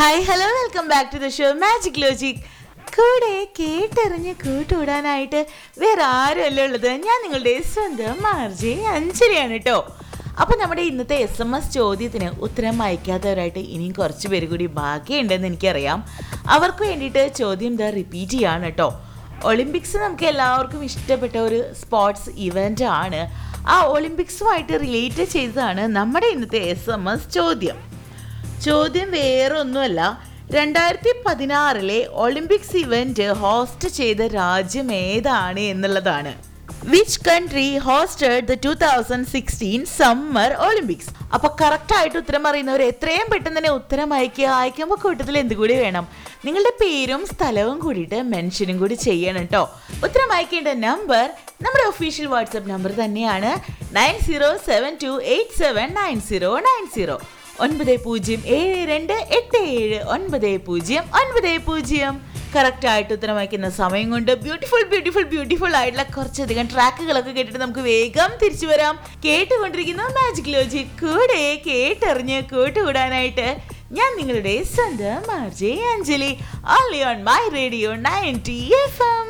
hi hello welcome back to the show magic logic കൂടെ കേട്ടറിഞ്ഞ് കൂട്ടുകൂടാനായിട്ട് വേറെ ആരുമല്ല ഉള്ളത് ഞാൻ നിങ്ങളുടെ സ്വന്തം മാർജി അഞ്ചലിയാണ് കേട്ടോ അപ്പോൾ നമ്മുടെ ഇന്നത്തെ എസ് എം എസ് ചോദ്യത്തിന് ഉത്തരം അയക്കാത്തവരായിട്ട് ഇനിയും കുറച്ച് പേര് കൂടി ബാക്കിയുണ്ടെന്ന് എനിക്കറിയാം അവർക്ക് വേണ്ടിയിട്ട് ചോദ്യം ദ റിപ്പീറ്റ് ചെയ്യാണ് കേട്ടോ ഒളിമ്പിക്സ് നമുക്ക് എല്ലാവർക്കും ഇഷ്ടപ്പെട്ട ഒരു സ്പോർട്സ് ഇവൻ്റ് ആണ് ആ ഒളിമ്പിക്സുമായിട്ട് റിലേറ്റ് ചെയ്തതാണ് നമ്മുടെ ഇന്നത്തെ എസ് എം എസ് ചോദ്യം ചോദ്യം വേറെ ഒന്നുമല്ല രണ്ടായിരത്തി പതിനാറിലെ ഒളിമ്പിക്സ് ഇവന്റ് ഹോസ്റ്റ് ചെയ്ത രാജ്യം ഏതാണ് എന്നുള്ളതാണ് which country hosted the two thousand sixteen summer Olympics അപ്പൊ കറക്റ്റ് ആയിട്ട് ഉത്തരം അറിയുന്നവർ എത്രയും പെട്ടെന്ന് തന്നെ ഉത്തരം അയക്കുക അയക്കുമ്പോൾ കൂട്ടത്തിൽ എന്ത് കൂടി വേണം നിങ്ങളുടെ പേരും സ്ഥലവും കൂടിയിട്ട് മെൻഷനും കൂടി ചെയ്യണം കേട്ടോ ഉത്തരം അയക്കേണ്ട നമ്പർ നമ്മുടെ ഒഫീഷ്യൽ വാട്സപ്പ് നമ്പർ തന്നെയാണ് nine zero seven two eight seven nine zero nine zero ഒൻപത് പൂജ്യം ഏഴ് രണ്ട് എട്ട് ഏഴ് ഒൻപത് പൂജ്യം ഒൻപത് പൂജ്യം കറക്റ്റ് ആയിട്ട് ഉത്തരം വയ്ക്കുന്ന സമയം കൊണ്ട് ബ്യൂട്ടിഫുൾ ബ്യൂട്ടിഫുൾ ബ്യൂട്ടിഫുൾ ആയിട്ടുള്ള കുറച്ചധികം ട്രാക്കുകളൊക്കെ കേട്ടിട്ട് നമുക്ക് വേഗം തിരിച്ചു വരാം കേട്ടുകൊണ്ടിരിക്കുന്ന മാജിക് ലോജി കൂടെ കേട്ടറിഞ്ഞ് കൂട്ടുകൂടാനായിട്ട് ഞാൻ നിങ്ങളുടെ സ്വന്തം RJ Anjali only on my radio ninety F M